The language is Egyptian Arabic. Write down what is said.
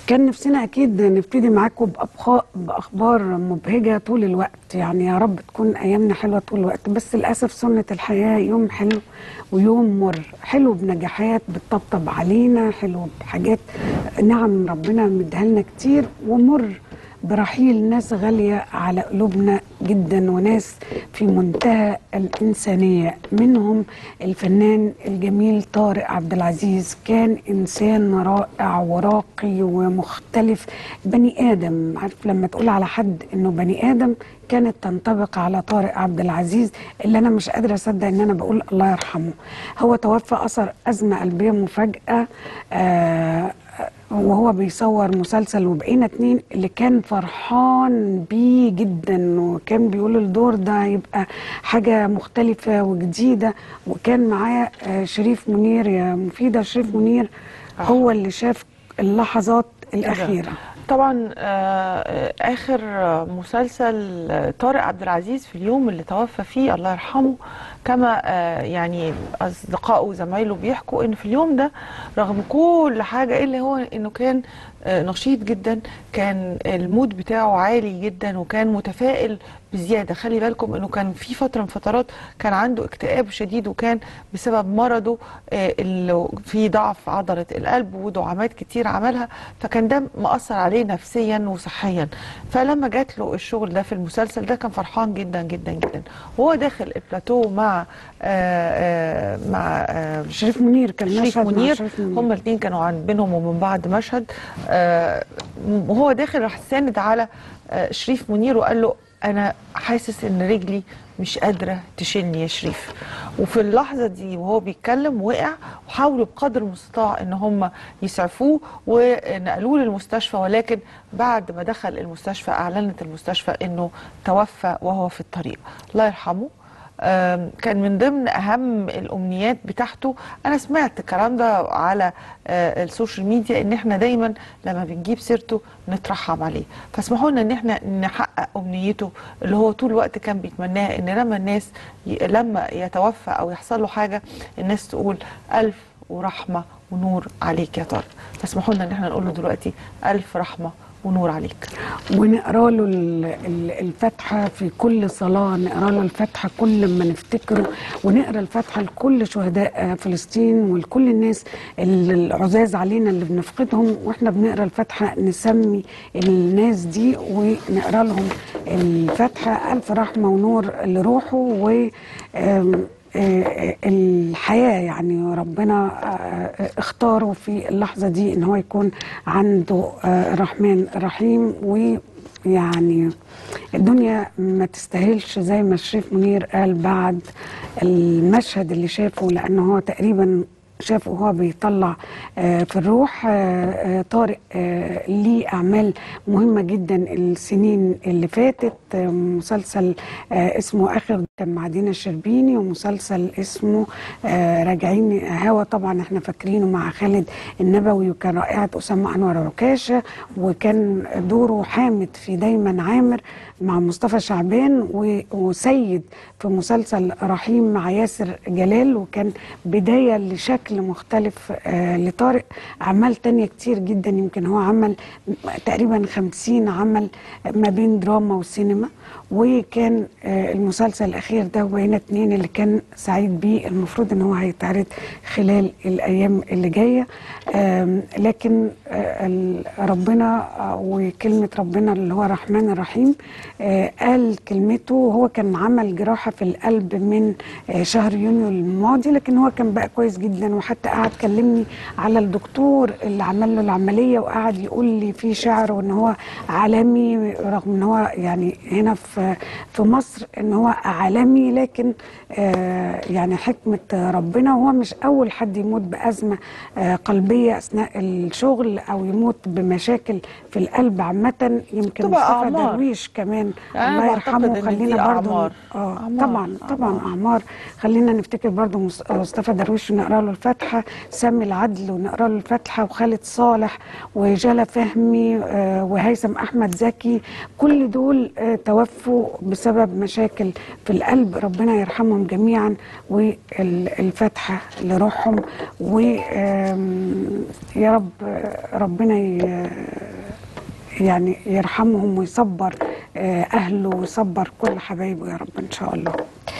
كان نفسنا اكيد نبتدي معاكم بأبخا- باخبار مبهجه طول الوقت يعني يا رب تكون ايامنا حلوه طول الوقت بس للاسف سنه الحياه يوم حلو ويوم مر حلو بنجاحات بتطبطب علينا حلو بحاجات نعم ربنا مديها لنا كتير ومر برحيل ناس غالية على قلوبنا جدا وناس في منتهى الإنسانية منهم الفنان الجميل طارق عبد العزيز كان إنسان رائع وراقي ومختلف بني آدم عارف لما تقول على حد إنه بني آدم كانت تنطبق على طارق عبد العزيز اللي أنا مش قادرة أصدق إن أنا بقول الله يرحمه هو توفى أثر أزمة قلبية مفاجأة آه وهو بيصور مسلسل وبقينا اتنين اللي كان فرحان بيه جدا وكان بيقول الدور ده يبقى حاجة مختلفة وجديدة وكان معاه آه، شريف منير يا مفيدة شريف منير هو اللي شاف اللحظات الأخيرة طبعا آه، اخر آه، مسلسل آه، طارق عبد العزيز في اليوم اللي توفى فيه الله يرحمه كما آه، يعني اصدقائه وزمايله بيحكوا ان في اليوم ده رغم كل حاجه الا هو انه كان آه، نشيط جدا كان المود بتاعه عالي جدا وكان متفائل بزياده خلي بالكم انه كان في فتره من فترات كان عنده اكتئاب شديد وكان بسبب مرضه آه، اللي في ضعف عضله القلب ودعامات كتير عملها فكان ده مأثر عليه نفسيا وصحيا فلما جات له الشغل ده في المسلسل ده كان فرحان جدا جدا جدا وهو داخل البلاتو مع آه، آه، مع آه، شريف منير كان شريف مشهد مع منير شريف منير. هما الاثنين كانوا عن بينهم ومن بعض مشهد آه، وهو داخل راح ساند على آه، شريف منير وقال له انا حاسس ان رجلي مش قادره تشيلني يا شريف وفي اللحظه دي وهو بيتكلم وقع وحاولوا بقدر المستطاع ان هم يسعفوه ونقلوه للمستشفى ولكن بعد ما دخل المستشفى اعلنت المستشفى انه توفى وهو في الطريق الله يرحمه آم، كان من ضمن اهم الامنيات بتاعته انا سمعت الكلام ده على آه، السوشيال ميديا ان احنا دايما لما بنجيب سيرته نترحم عليه فاسمحوا لنا ان احنا نحقق امنيته اللي هو طول الوقت كان بيتمناها ان لما الناس ي... لما يتوفى او يحصل له حاجه الناس تقول الف ورحمه ونور عليك يا طارق فاسمحوا لنا ان احنا نقول له دلوقتي الف رحمه ونور عليك ونقرا له ال- ال- الفاتحه في كل صلاه نقرا له الفاتحه كل ما نفتكره ونقرا الفاتحه لكل شهداء فلسطين ولكل الناس اللي العزاز علينا اللي بنفقدهم واحنا بنقرا الفاتحه نسمي الناس دي ونقرا لهم الفاتحه الف رحمه ونور لروحه و آم، آه، الحياة يعني ربنا آه، اختاره في اللحظة دي ان هو يكون عنده آه، الرحمن الرحيم ويعني الدنيا ما تستاهلش زي ما الشريف منير قال بعد المشهد اللي شافه لانه هو تقريبا شافه وهو بيطلع آه، في الروح آه، آه، طارق آه، ليه اعمال مهمه جدا السنين اللي فاتت آه، مسلسل آه، اسمه اخر كان مع دينا الشربيني ومسلسل اسمه آه، راجعين هوا طبعا احنا فاكرينه مع خالد النبوي وكان رائعه اسامه انور عكاشه وكان دوره حامد في دايما عامر مع مصطفى شعبان و- وسيد في مسلسل رحيم مع ياسر جلال وكان بداية لشكل مختلف آه لطارق أعمال تانية كتير جدا يمكن هو عمل تقريبا خمسين عمل ما بين دراما وسينما وكان آه المسلسل الأخير ده وبقينا اتنين اللي كان سعيد بيه المفروض ان هو هيتعرض خلال الأيام اللي جاية آم، لكن آه ال- ربنا آه، وكلمة ربنا اللي هو الرحمن الرحيم آه، قال كلمته وهو كان عمل جراحة في القلب من آه، شهر يونيو الماضي لكن هو كان بقى كويس جدا وحتى قعد كلمني على الدكتور اللي عمل له العملية وقعد يقول لي في شعر وان هو عالمي رغم ان هو يعني هنا في في مصر ان هو عالمي لكن آه، يعني حكمة ربنا وهو مش أول حد يموت بأزمة آه، قلبية أثناء الشغل أو يموت بمشاكل في القلب عامة يمكن تبقى مصطفى أعمار. درويش كمان يعني أنا الله بعتقد يرحمه إن خلينا دي برضه أعمار. اه أعمار. طبعا طبعا أعمار خلينا نفتكر برضه مص- مصطفى درويش ونقرا له الفاتحه سامي العدل ونقرا له الفاتحه وخالد صالح وجلا فهمي آه، وهيثم احمد زكي كل دول آه، توفوا بسبب مشاكل في القلب ربنا يرحمهم جميعا والفاتحه لروحهم ويا رب آه، ربنا ي- يعني يرحمهم ويصبر آه، اهله ويصبر كل حبايبه يا رب ان شاء الله